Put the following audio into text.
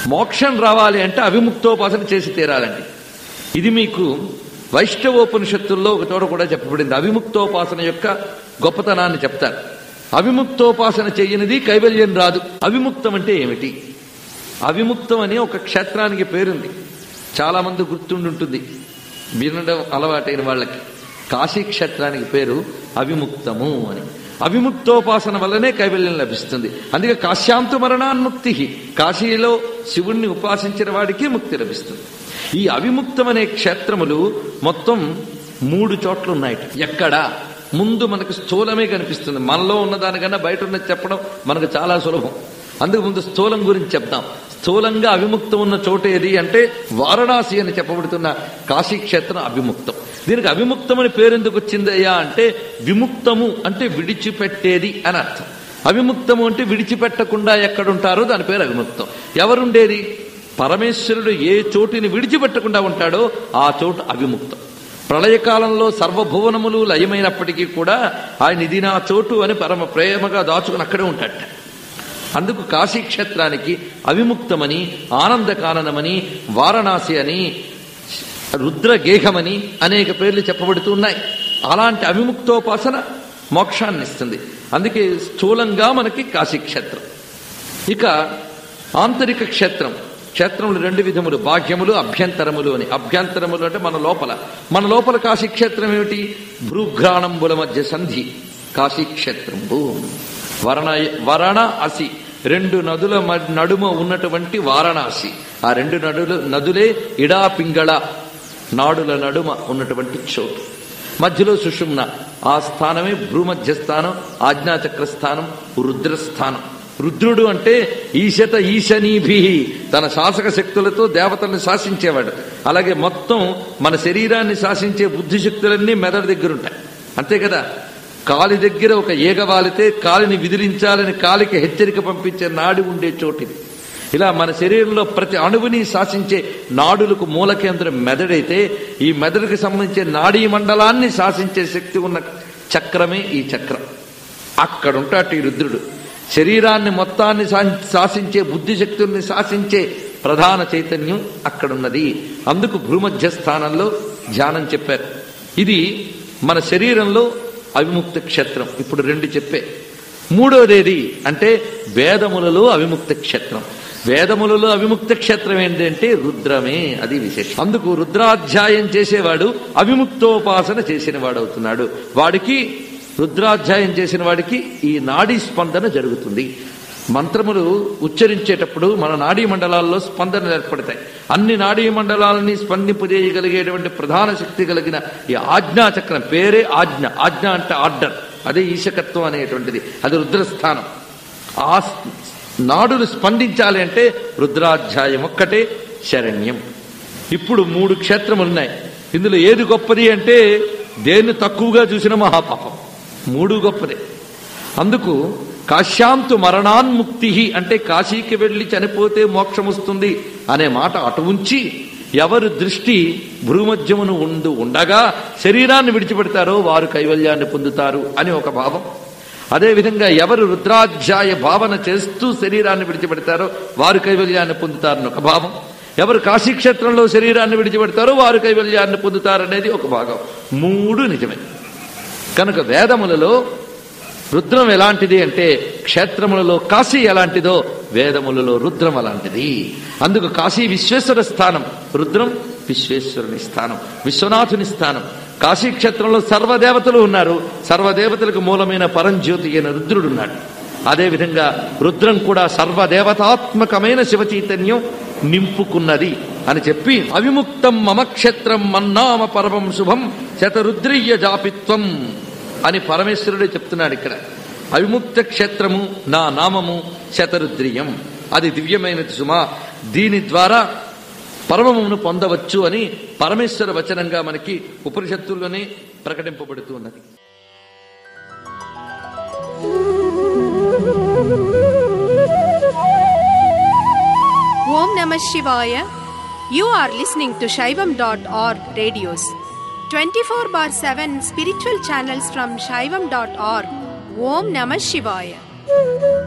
మోక్షం రావాలి అంటే అవిముక్తోపాసన చేసి తీరాలండి ఇది మీకు వైష్ణవోపనిషత్తుల్లో ఒక చోట కూడా చెప్పబడింది అవిముక్తోపాసన యొక్క గొప్పతనాన్ని చెప్తారు అవిముక్తోపాసన చెయ్యనిది కైవల్యం రాదు అవిముక్తం అంటే ఏమిటి అవిముక్తం అనే ఒక క్షేత్రానికి పేరుంది చాలా మంది గుర్తుండుంటుంది వినడం అలవాటైన వాళ్ళకి కాశీ క్షేత్రానికి పేరు అవిముక్తము అని అవిముక్తోపాసన వల్లనే కైవల్యం లభిస్తుంది అందుకే కాశ్యాంతు మరణాన్ముక్తి కాశీలో శివుణ్ణి ఉపాసించిన వాడికి ముక్తి లభిస్తుంది ఈ అవిముక్తం అనే క్షేత్రములు మొత్తం మూడు చోట్ల ఉన్నాయి ఎక్కడ ముందు మనకు స్థూలమే కనిపిస్తుంది మనలో ఉన్నదానికన్నా బయట ఉన్నది చెప్పడం మనకు చాలా సులభం అందుకు ముందు స్థూలం గురించి చెప్తాం స్థూలంగా అవిముక్తం ఉన్న చోటు ఏది అంటే వారణాసి అని చెప్పబడుతున్న కాశీ క్షేత్రం అవిముక్తం దీనికి అవిముక్తం అని పేరు ఎందుకు వచ్చిందయ్యా అంటే విముక్తము అంటే విడిచిపెట్టేది అని అర్థం అవిముక్తము అంటే విడిచిపెట్టకుండా ఎక్కడుంటారో దాని పేరు అవిముక్తం ఎవరుండేది పరమేశ్వరుడు ఏ చోటిని విడిచిపెట్టకుండా ఉంటాడో ఆ చోటు అవిముక్తం ప్రళయకాలంలో సర్వభువనములు లయమైనప్పటికీ కూడా ఆయన ఇది నా చోటు అని పరమ ప్రేమగా దాచుకుని అక్కడే ఉంటాడట అందుకు కాశీ క్షేత్రానికి అవిముక్తమని ఆనందకాననమని వారణాసి అని రుద్రగేహమని అనేక పేర్లు చెప్పబడుతూ ఉన్నాయి అలాంటి అవిముక్తోపాసన మోక్షాన్ని ఇస్తుంది అందుకే స్థూలంగా మనకి కాశీ క్షేత్రం ఇక ఆంతరిక క్షేత్రం క్షేత్రములు రెండు విధములు బాహ్యములు అభ్యంతరములు అని అభ్యంతరములు అంటే మన లోపల మన లోపల కాశీ క్షేత్రం ఏమిటి భ్రూఘ్రాణంబుల మధ్య సంధి కాశీ క్షేత్రంబు వరణ వరణ అసి రెండు నదుల మ- నడుమ ఉన్నటువంటి వారణాసి ఆ రెండు నడులు నదులే ఇడా పింగళ నాడుల నడుమ ఉన్నటువంటి చోటు మధ్యలో సుషుమ్న ఆ స్థానమే భ్రూమధ్య స్థానం ఆజ్ఞాచక్ర స్థానం రుద్రస్థానం రుద్రుడు అంటే ఈశత ఈశనీభి తన శాసక శక్తులతో దేవతల్ని శాసించేవాడు అలాగే మొత్తం మన శరీరాన్ని శాసించే బుద్ధి శక్తులన్నీ మెదడు దగ్గర ఉంటాయి అంతే కదా కాలి దగ్గర ఒక ఈగ వాలితే కాలిని విదిలించాలని కాలికి హెచ్చరిక పంపించే నాడి ఉండే చోటిది ఇలా మన శరీరంలో ప్రతి అణువుని శాసించే నాడులకు మూల కేంద్రం మెదడైతే ఈ మెదడుకి సంబంధించే నాడీ మండలాన్ని శాసించే శక్తి ఉన్న చక్రమే ఈ చక్రం అక్కడ ఉంటాడు ఈ రుద్రుడు శరీరాన్ని మొత్తాన్ని శా- శాసించే బుద్ధి శక్తుల్ని శాసించే ప్రధాన చైతన్యం అక్కడున్నది అందుకు భూమధ్య స్థానంలో ధ్యానం చెప్పారు ఇది మన శరీరంలో అవిముక్త క్షేత్రం ఇప్పుడు రెండు చెప్పే మూడోదేది అంటే వేదములలో అవిముక్త క్షేత్రం వేదములలో అవిముక్త క్షేత్రం ఏంటంటే రుద్రమే అది విశేషం అందుకు రుద్రాధ్యాయం చేసేవాడు అవిముక్తోపాసన చేసిన వాడు అవుతున్నాడు వాడికి రుద్రాధ్యాయం చేసిన వాడికి ఈ నాడీ స్పందన జరుగుతుంది మంత్రములు ఉచ్చరించేటప్పుడు మన నాడీ మండలాల్లో స్పందనలు ఏర్పడతాయి అన్ని నాడీ మండలాలని స్పందింపజేయగలిగేటువంటి ప్రధాన శక్తి కలిగిన ఈ ఆజ్ఞా చక్రం పేరే ఆజ్ఞ ఆజ్ఞ అంటే ఆర్డర్ అదే ఈశకత్వం అనేటువంటిది అది రుద్రస్థానం ఆ స్- నాడులు స్పందించాలి అంటే రుద్రాధ్యాయం ఒక్కటే శరణ్యం ఇప్పుడు మూడు క్షేత్రములు ఉన్నాయి ఇందులో ఏది గొప్పది అంటే దేన్ని తక్కువగా చూసిన మహాపాపం మూడు గొప్పదే అందుకు కాశ్యాంతు మరణాన్ముక్తి అంటే కాశీకి వెళ్లి చనిపోతే మోక్షం వస్తుంది అనే మాట అటు ఉంచి ఎవరు దృష్టి భూమధ్యమును ఉండు ఉండగా శరీరాన్ని విడిచిపెడతారో వారు కైవల్యాన్ని పొందుతారు అని ఒక భావం అదేవిధంగా ఎవరు రుద్రాధ్యాయ భావన చేస్తూ శరీరాన్ని విడిచిపెడతారో వారు కైవల్యాన్ని పొందుతారని ఒక భావం ఎవరు కాశీక్షేత్రంలో శరీరాన్ని విడిచిపెడతారో వారు కైవల్యాన్ని పొందుతారనేది ఒక భాగం మూడు నిజమే కనుక వేదములలో రుద్రం ఎలాంటిది అంటే క్షేత్రములలో కాశీ ఎలాంటిదో వేదములలో రుద్రం అలాంటిది అందుకు కాశీ విశ్వేశ్వర స్థానం రుద్రం విశ్వేశ్వరుని స్థానం విశ్వనాథుని స్థానం కాశీ క్షేత్రంలో సర్వదేవతలు ఉన్నారు సర్వదేవతలకు మూలమైన పరంజ్యోతి అయిన రుద్రుడున్నాడు అదేవిధంగా రుద్రం కూడా సర్వదేవతాత్మకమైన శివ చైతన్యం నింపుకున్నది అని చెప్పి అవిముక్తం మమ క్షేత్రం మన్నామ పరమం శుభం శతరుద్రీయ జాపిత్వం అని పరమేశ్వరుడే చెప్తున్నాడు ఇక్కడ అవిముక్త క్షేత్రము నా నామము శతరుద్రియం అది దివ్యమైనది సుమా దీని ద్వారా పరమమును పొందవచ్చు అని పరమేశ్వర వచనంగా మనకి ఉపనిషత్తుల్లోనే ప్రకటింపబడుతూ ఉన్నది Om Namah Shivaya. You are listening to Shaivam.org radios. 24 bar 7 spiritual channels from Shaivam.org. Om Namah Shivaya.